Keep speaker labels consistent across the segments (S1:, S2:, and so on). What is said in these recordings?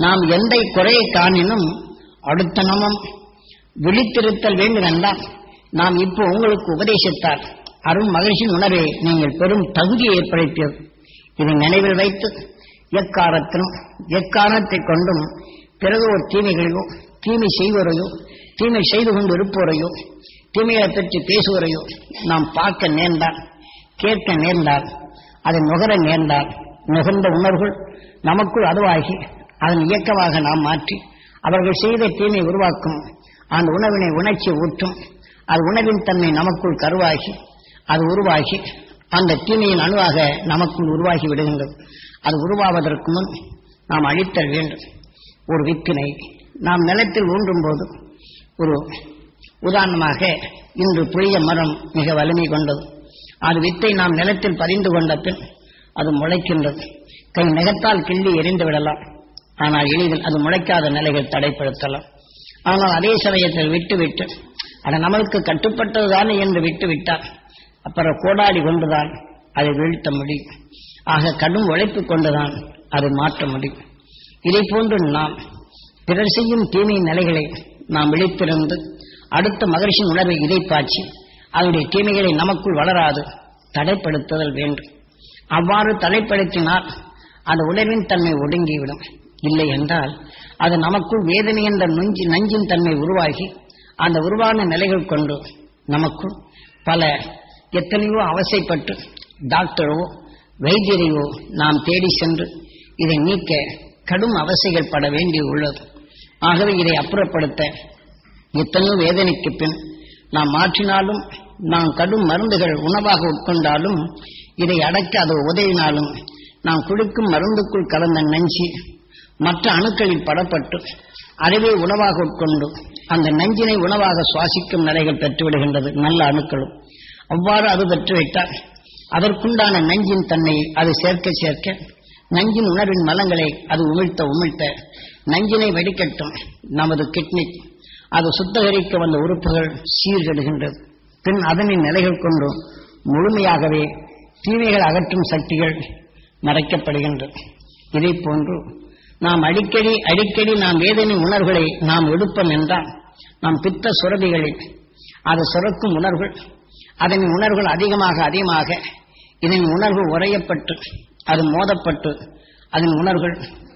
S1: நாம் எந்த குறையை காணினும் அடுத்த நமம் விழித்திருத்தல் வேண்டும் என்றால் நாம் இப்போ உங்களுக்கு உபதேசித்தார் அருண் மகிழ்ச்சியின் உணர்வை நீங்கள் பெரும் தகுதியை ஏற்படுத்தியது இதை நினைவில் வைத்து எக்காரத்திலும் எக்காரணத்தை கொண்டும் பிறகு ஒரு தீமைகளையோ தீமை செய்வரையோ தீமை செய்து கொண்டு இருப்போரையோ தீமையை பற்றி பேசுவரையோ நாம் பார்க்க நேர்ந்தால் கேட்க நேர்ந்தால் அதை நுகர நேர்ந்தால் நுகர்ந்த உணர்வுகள் நமக்குள் அதுவாகி அதன் இயக்கமாக நாம் மாற்றி அவர்கள் செய்த தீமை உருவாக்கும் அந்த உணவினை உணர்ச்சி ஊற்றும் அது உணவின் தன்மை நமக்குள் கருவாகி அது உருவாகி அந்த தீமையின் அணுவாக நமக்குள் உருவாகி விடுகின்றது அது உருவாவதற்கு முன் நாம் அழித்தல் வேண்டும் ஒரு வித்தினை நாம் நிலத்தில் ஊன்றும் போது ஒரு உதாரணமாக இன்று புளிய மரம் மிக வலிமை கொண்டது அது வித்தை நாம் நிலத்தில் பதிந்து கொண்ட பின் அது முளைக்கின்றது கை நகத்தால் கிள்ளி எரிந்து விடலாம் ஆனால் எளிதில் அது முளைக்காத நிலைகள் தடைப்படுத்தலாம் ஆனால் அதே சமயத்தில் விட்டுவிட்டு அது நம்மளுக்கு கட்டுப்பட்டதுதானே என்று விட்டுவிட்டால் அப்புறம் கோடாடி கொண்டுதான் அதை வீழ்த்த முடியும் ஆக கடும் உழைப்பு கொண்டுதான் அதை மாற்ற முடியும் இதை போன்று நாம் பிறர் செய்யும் தீமை நிலைகளை நாம் விழித்திருந்து அடுத்த மகிழ்ச்சியின் உணர்வை இதை பாய்ச்சி அதனுடைய தீமைகளை நமக்குள் வளராது தடைப்படுத்துதல் வேண்டும் அவ்வாறு தடைப்படுத்தினால் அந்த உணர்வின் தன்மை ஒடுங்கிவிடும் இல்லை என்றால் அது நமக்குள் வேதனை என்ற நொஞ்சி நஞ்சின் தன்மை உருவாகி அந்த உருவான நிலைகள் கொண்டு நமக்குள் பல எத்தனையோ அவசைப்பட்டு டாக்டரோ வைத்தியரையோ நாம் தேடி சென்று இதை நீக்க கடும் அவசைகள் பட வேண்டி உள்ளது ஆகவே இதை அப்புறப்படுத்த எத்தனையோ வேதனைக்கு பின் நாம் மாற்றினாலும் நாம் கடும் மருந்துகள் உணவாக உட்கொண்டாலும் இதை அடக்க அது உதவினாலும் நாம் குடிக்கும் மருந்துக்குள் கலந்த நஞ்சு மற்ற அணுக்களில் படப்பட்டு அதுவே உணவாக உட்கொண்டு அந்த நஞ்சினை உணவாக சுவாசிக்கும் நிலைகள் பெற்றுவிடுகின்றது நல்ல அணுக்களும் அவ்வாறு அது பெற்றுவிட்டால் அதற்குண்டான நஞ்சின் தன்னை அது சேர்க்க சேர்க்க நஞ்சின் உணர்வின் மலங்களை அது உமிழ்த்த உமிழ்த்த நஞ்சினை வெடிக்கட்டும் நமது கிட்னி அது சுத்தகரிக்க வந்த உறுப்புகள் சீர்கெடுகின்றது பின் அதனின் நிலைகள் கொண்டு முழுமையாகவே தீமைகள் அகற்றும் சக்திகள் மறைக்கப்படுகின்றது இதை போன்று நாம் அடிக்கடி அடிக்கடி நாம் வேதனை உணர்வுகளை நாம் எடுப்போம் என்றால் நாம் பித்த சுரதிகளில் அது சுரக்கும் உணர்வுகள் அதன் உணர்வுகள் அதிகமாக அதிகமாக இதன் உணர்வு உறையப்பட்டு அது மோதப்பட்டு அதன் உணர்வுகள்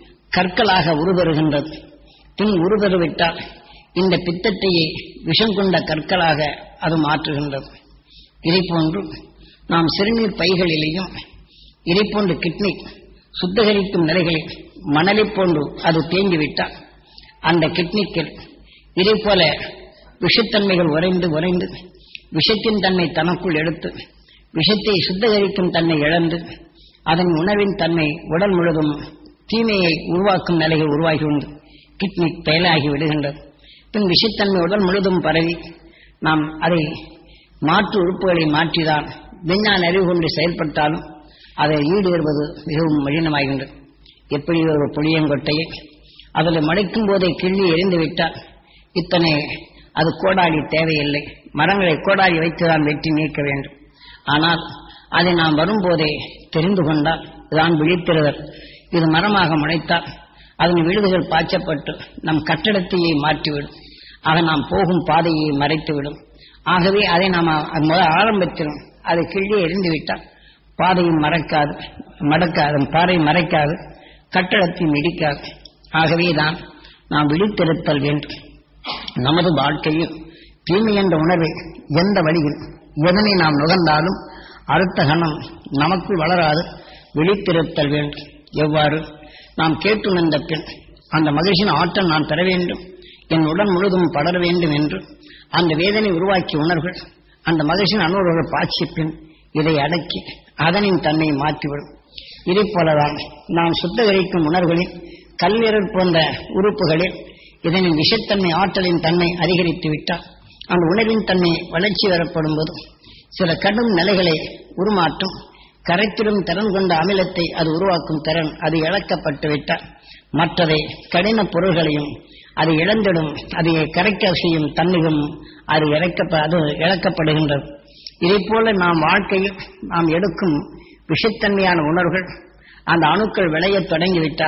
S1: கற்களாக உருவருகின்றது பின் உருவருவிட்டால் இந்த பித்தத்தையே விஷம் கொண்ட கற்களாக அது மாற்றுகின்றது இதை போன்று நாம் சிறுநீர் பைகளிலேயும் இதை போன்று கிட்னி சுத்தகரிக்கும் நிலைகளில் மணலை போன்று அது தேங்கிவிட்டால் அந்த கிட்னிக்கு இதை போல விஷத்தன்மைகள் உறைந்து உறைந்து விஷத்தின் தன்மை தனக்குள் எடுத்து விஷத்தை சுத்தகரிக்கும் தன்மை இழந்து அதன் உணவின் தன்மை உடல் முழுதும் தீமையை உருவாக்கும் நிலைகள் உருவாகி உண்டு கிட்னி செயலாகி விடுகின்றது பின் விஷத்தன்மை உடல் முழுதும் பரவி நாம் அதை மாற்று உறுப்புகளை மாற்றிதான் விஞ்ஞான அறிவு கொண்டு செயல்பட்டாலும் அதை ஈடேறுவது மிகவும் மலினமாகின்றது எப்படி ஒரு புளியங்கொட்டையை அதில் மடைக்கும் போதே கிள்ளி எரிந்து விட்டால் இத்தனை அது கோடாலி தேவையில்லை மரங்களை கோடாலி வைத்துதான் வெட்டி நீக்க வேண்டும் ஆனால் அதை நாம் வரும்போதே தெரிந்து கொண்டால் தான் விழித்திருதல் இது மரமாக முளைத்தால் அதன் விழுதுகள் பாய்ச்சப்பட்டு நம் கட்டடத்தையே மாற்றிவிடும் ஆக நாம் போகும் பாதையை மறைத்துவிடும் ஆகவே அதை நாம் முதல் ஆரம்பத்திலும் அதை கிள்ளி எரிந்து விட்டால் பாதையும் மறைக்காது மடக்காது பாறை மறைக்காது கட்டடத்தையும் இடிக்காது ஆகவே தான் நாம் விழித்திருத்தல் வேண்டும் நமது வாழ்க்கையில் தீமை என்ற உணர்வை எந்த வழியில் எதனை நாம் நுகர்ந்தாலும் அடுத்த கணம் நமக்குள் வளராது விழித்திருத்தல் வேண்டும் எவ்வாறு நாம் கேட்டு நின்ற பின் அந்த மகிழ்ச்சியின் ஆற்றல் நான் பெற வேண்டும் என் உடல் முழுதும் படர வேண்டும் என்று அந்த வேதனை உருவாக்கிய உணர்வுகள் அந்த மகிழ்ச்சியின் அனுபவங்கள் பாய்ச்சிய பின் இதை அடக்கி அதனின் தன்னை மாற்றிவிடும் இதை போலதான் நாம் சுத்தகரிக்கும் உணர்வுகளில் கல்லீரல் போன்ற உறுப்புகளில் இதனின் விஷத்தன்மை ஆற்றலின் தன்மை அதிகரித்து விட்டால் அந்த உணர்வின் தன்மை வளர்ச்சி வரப்படும் போது சில கடும் நிலைகளை உருமாற்றும் கரைத்திடும் திறன் கொண்ட அமிலத்தை அது உருவாக்கும் திறன் அது இழக்கப்பட்டு விட்டால் மற்றதை கடின பொருள்களையும் அது இழந்திடும் அதை கரைக்க செய்யும் தன்மையும் அது இறக்க அது இழக்கப்படுகின்றது இதை போல நாம் வாழ்க்கையில் நாம் எடுக்கும் விஷத்தன்மையான உணர்வுகள் அந்த அணுக்கள் விளையத் தொடங்கிவிட்டால்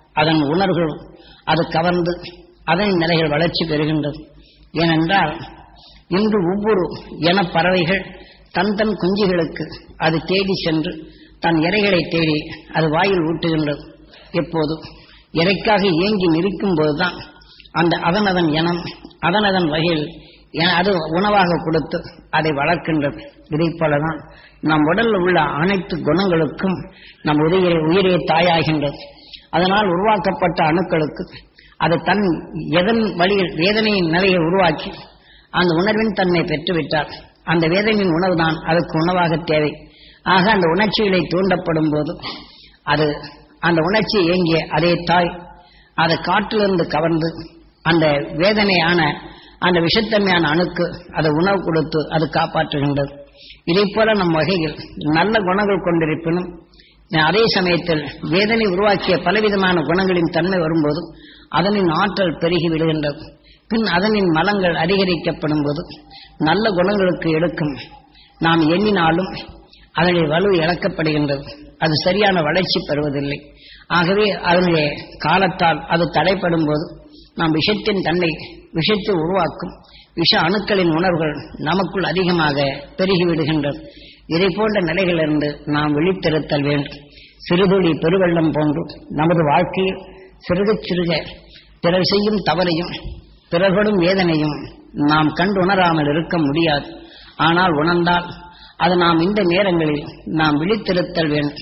S1: அதன் உணர்வுகள் அது கவர்ந்து அதன் நிலைகள் வளர்ச்சி பெறுகின்றது ஏனென்றால் இன்று ஒவ்வொரு இன பறவைகள் தன் தன் குஞ்சுகளுக்கு அது தேடி சென்று தன் இறைகளை தேடி அது வாயில் ஊட்டுகின்றது எப்போது இறைக்காக ஏங்கி நிற்கும் போதுதான் அந்த அதனதன் இனம் அதனதன் வகையில் எ- அது உணவாக கொடுத்து அதை வளர்க்கின்றது இதைப் போலதான் நம் உடலில் உள்ள அனைத்து குணங்களுக்கும் நம் உயிரை உயிரே தாயாகின்றது அதனால் உருவாக்கப்பட்ட அணுக்களுக்கு அது தன் எதன் வழியில் வேதனையின் நிலையை உருவாக்கி அந்த உணர்வின் தன்மை பெற்றுவிட்டார் அந்த வேதனையின் உணவுதான் அதுக்கு உணவாக தேவை ஆக அந்த உணர்ச்சிகளை தூண்டப்படும் போது அது அந்த உணர்ச்சி ஏங்கிய அதே தாய் அதை காற்றிலிருந்து கவர்ந்து அந்த வேதனையான அந்த விஷத்தன்மையான அணுக்கு அதை உணவு கொடுத்து அது காப்பாற்றுகின்றது இதைப் போல நம் வகையில் நல்ல குணங்கள் கொண்டிருப்பினும் அதே சமயத்தில் வேதனை உருவாக்கிய பலவிதமான குணங்களின் தன்மை வரும்போது அதனின் ஆற்றல் பெருகி விடுகின்றது பின் அதனின் மலங்கள் அதிகரிக்கப்படும் போது நல்ல குணங்களுக்கு எடுக்கும் நாம் எண்ணினாலும் அதனுடைய வலு இழக்கப்படுகின்றது அது சரியான வளர்ச்சி பெறுவதில்லை ஆகவே அதனுடைய காலத்தால் அது தடைப்படும் போது நாம் விஷத்தின் தன்மை விஷத்தை உருவாக்கும் விஷ அணுக்களின் உணர்வுகள் நமக்குள் அதிகமாக பெருகிவிடுகின்றது இதை போன்ற நிலைகளிலிருந்து நாம் விழித்திருத்தல் வேண்டும் சிறுதுளி பெருவெள்ளம் போன்று நமது வாழ்க்கையில் சிறுக சிறுக பிறர் செய்யும் தவறையும் பிறர்களும் வேதனையும் நாம் கண்டு உணராமல் இருக்க முடியாது ஆனால் உணர்ந்தால் அது நாம் இந்த நேரங்களில் நாம் விழித்திருத்தல் வேண்டும்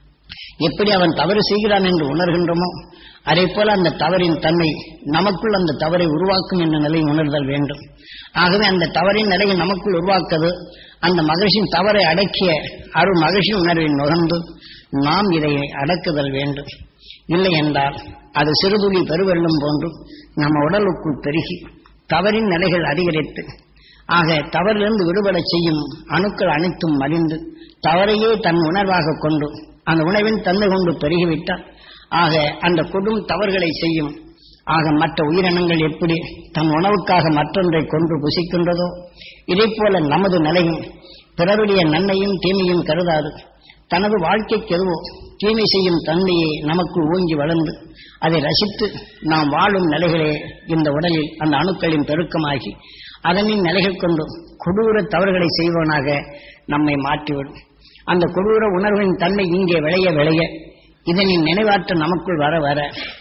S1: எப்படி அவன் தவறு செய்கிறான் என்று உணர்கின்றோமோ அதே போல அந்த தவறின் தன்மை நமக்குள் அந்த தவறை உருவாக்கும் என்ற நிலை உணர்தல் வேண்டும் ஆகவே அந்த தவறின் நிலையை நமக்குள் உருவாக்குவது அந்த மகிழ்ச்சியின் தவறை அடக்கிய அருள் மகிழ்ச்சி உணர்வை நுகர்ந்து நாம் இதை அடக்குதல் வேண்டும் இல்லை என்றால் அது சிறுதுளி பெருவெள்ளம் போன்று நம்ம உடலுக்குள் பெருகி தவறின் நிலைகள் அதிகரித்து ஆக தவறிலிருந்து விடுபடச் செய்யும் அணுக்கள் அனைத்தும் மலிந்து தவறையே தன் உணர்வாக கொண்டு அந்த உணவின் தன்மை கொண்டு பெருகிவிட்டால் ஆக அந்த கொடும் தவறுகளை செய்யும் ஆக மற்ற உயிரினங்கள் எப்படி தன் உணவுக்காக மற்றொன்றை கொன்று புசிக்கின்றதோ இதைப் போல நமது நிலையும் பிறருடைய நன்மையும் தீமையும் கருதாது தனது வாழ்க்கைக்கு எதுவோ தீமை செய்யும் தன்மையை நமக்குள் ஓங்கி வளர்ந்து அதை ரசித்து நாம் வாழும் நிலைகளே இந்த உடலில் அந்த அணுக்களின் பெருக்கமாகி அதனின் நிலைகள் கொண்டு கொடூர தவறுகளை செய்வனாக நம்மை மாற்றிவிடும் அந்த கொடூர உணர்வின் தன்மை இங்கே விளைய விளைய இதனின் நினைவாற்றல் நமக்குள் வர வர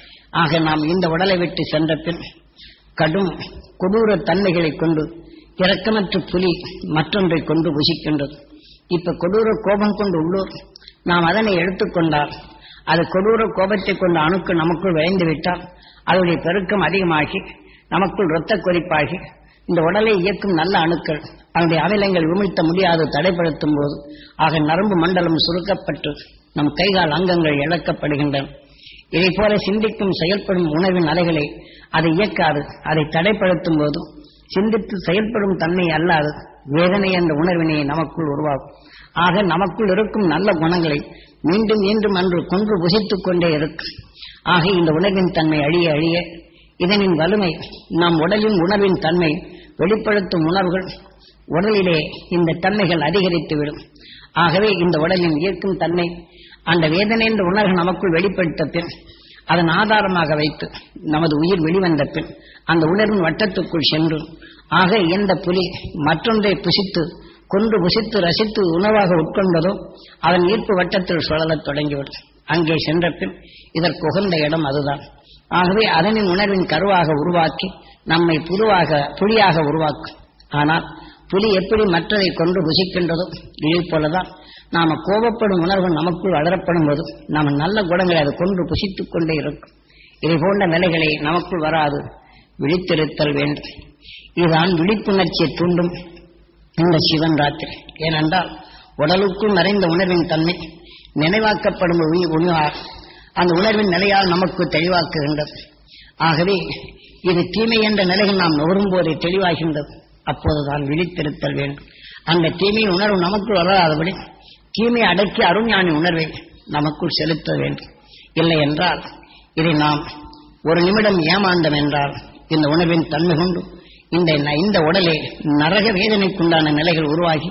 S1: ஆக நாம் இந்த உடலை விட்டு சென்ற பின் கடும் கொடூர தன்மைகளை கொண்டு இரக்கமற்ற புலி மற்றொன்றை கொண்டு புசிக்கின்றது இப்ப கொடூர கோபம் கொண்டு உள்ளோர் நாம் அதனை எடுத்துக்கொண்டால் அது கொடூர கோபத்தை கொண்ட அணுக்கு நமக்குள் விளைந்து விட்டால் அதனுடைய பெருக்கம் அதிகமாகி நமக்குள் இரத்த கொதிப்பாகி இந்த உடலை இயக்கும் நல்ல அணுக்கள் அதனுடைய அமிலங்கள் விமிழ்த்த முடியாது தடைப்படுத்தும் போது ஆக நரம்பு மண்டலம் சுருக்கப்பட்டு நம் கைகால் அங்கங்கள் இழக்கப்படுகின்றன இதை போல சிந்திக்கும் செயல்படும் உணர்வின் அலைகளை அதை இயக்காது அதை தடைப்படுத்தும் போது சிந்தித்து செயல்படும் தன்மை அல்லாது வேதனை என்ற உணர்வினை நமக்குள் உருவாகும் ஆக நமக்குள் இருக்கும் நல்ல குணங்களை மீண்டும் மீண்டும் அன்று கொன்று புசித்துக் கொண்டே இருக்கும் ஆக இந்த உணர்வின் தன்மை அழிய அழிய இதனின் வலிமை நம் உடலின் உணர்வின் தன்மை வெளிப்படுத்தும் உணர்வுகள் உடலிலே இந்த தன்மைகள் அதிகரித்துவிடும் ஆகவே இந்த உடலின் ஈர்க்கும் தன்மை அந்த வேதனை என்ற உணர்வு நமக்குள் வெளிப்படுத்த பின் அதன் ஆதாரமாக வைத்து நமது உயிர் வெளிவந்த பின் அந்த உணர்வின் வட்டத்துக்குள் சென்று ஆக எந்த புலி மற்றொன்றை புசித்து கொன்று புசித்து ரசித்து உணவாக உட்கொண்டதோ அதன் ஈர்ப்பு வட்டத்தில் சுழலத் தொடங்கிவிடும் அங்கே சென்ற பின் இதற்கு உகந்த இடம் அதுதான் ஆகவே அதனின் உணர்வின் கருவாக உருவாக்கி நம்மை புதுவாக புலியாக உருவாக்கும் ஆனால் புலி எப்படி மற்றதை கொண்டு புசிக்கின்றதோ இதே போலதான் நாம கோபப்படும் உணர்வு நமக்குள் வளரப்படும் போது நாம நல்ல குணங்களை அது கொன்று புசித்துக் கொண்டே இருக்கும் இதை போன்ற நிலைகளை நமக்குள் வராது விழித்திருத்தல் வேண்டும் இதுதான் விழிப்புணர்ச்சியை தூண்டும் இந்த சிவன் ராத்திரி ஏனென்றால் உடலுக்குள் மறைந்த உணர்வின் தன்மை நினைவாக்கப்படும் உயி- உணர்வால் அந்த உணர்வின் நிலையால் நமக்கு தெளிவாக்குகின்றது ஆகவே இது தீமை என்ற நிலையில் நாம் நுகரும் போதே தெளிவாகின்றது அப்போதுதான் விழித்திருத்தல் வேண்டும் அந்த தீமையின் உணர்வு நமக்குள் வராதபடி தீமையை அடக்கி அருஞானி உணர்வை நமக்குள் செலுத்த வேண்டும் இல்லை என்றால் இதை நாம் ஒரு நிமிடம் ஏமாந்தம் என்றால் இந்த உணர்வின் தன்மை கொண்டு இந்த இந்த உடலே நரக வேதனைக்குண்டான நிலைகள் உருவாகி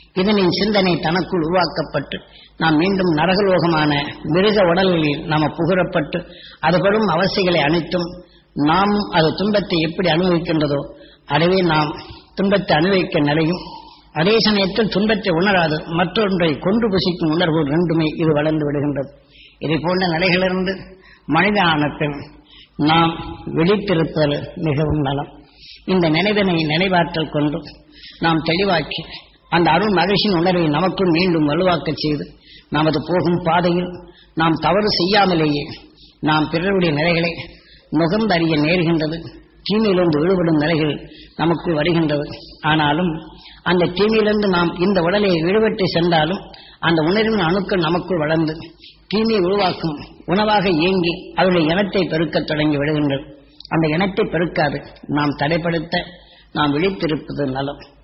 S1: இதனின் சிந்தனை தனக்குள் உருவாக்கப்பட்டு நாம் மீண்டும் நரகலோகமான மிருக உடல்களில் நாம புகழப்பட்டு அதுபடும் அவசியங்களை அனைத்தும் நாம் அது துன்பத்தை எப்படி அனுபவிக்கின்றதோ அதுவே நாம் துன்பத்தை அனுபவிக்க நிலையும் அதே சமயத்தில் துன்பத்தை உணராது மற்றொன்றை கொண்டு புசிக்கும் உணர்வு ரெண்டுமே இது வளர்ந்து விடுகின்றது இதை போன்ற நிலைகளிலிருந்து மனித ஆன பின் நாம் விழித்திருப்பது மிகவும் நலம் இந்த நினைவினை நினைவாற்றல் கொண்டு நாம் தெளிவாக்கி அந்த அருள் மகிழ்ச்சியின் உணர்வை நமக்குள் மீண்டும் வலுவாக்கச் செய்து நமது போகும் பாதையில் நாம் தவறு செய்யாமலேயே நாம் பிறருடைய நிலைகளை நுகர்ந்தறிய நேர்கின்றது தீமையிலிருந்து விடுபடும் நிலைகள் நமக்குள் வருகின்றது ஆனாலும் அந்த தீமையிலிருந்து நாம் இந்த உடலை விடுபட்டு சென்றாலும் அந்த உணர்வின் அணுக்கள் நமக்குள் வளர்ந்து தீமையை உருவாக்கும் உணவாக இயங்கி அவருடைய இனத்தை பெருக்கத் தொடங்கி விடுகின்றது அந்த இனத்தை பெருக்காது நாம் தடைப்படுத்த நாம் விழித்திருப்பது நலம்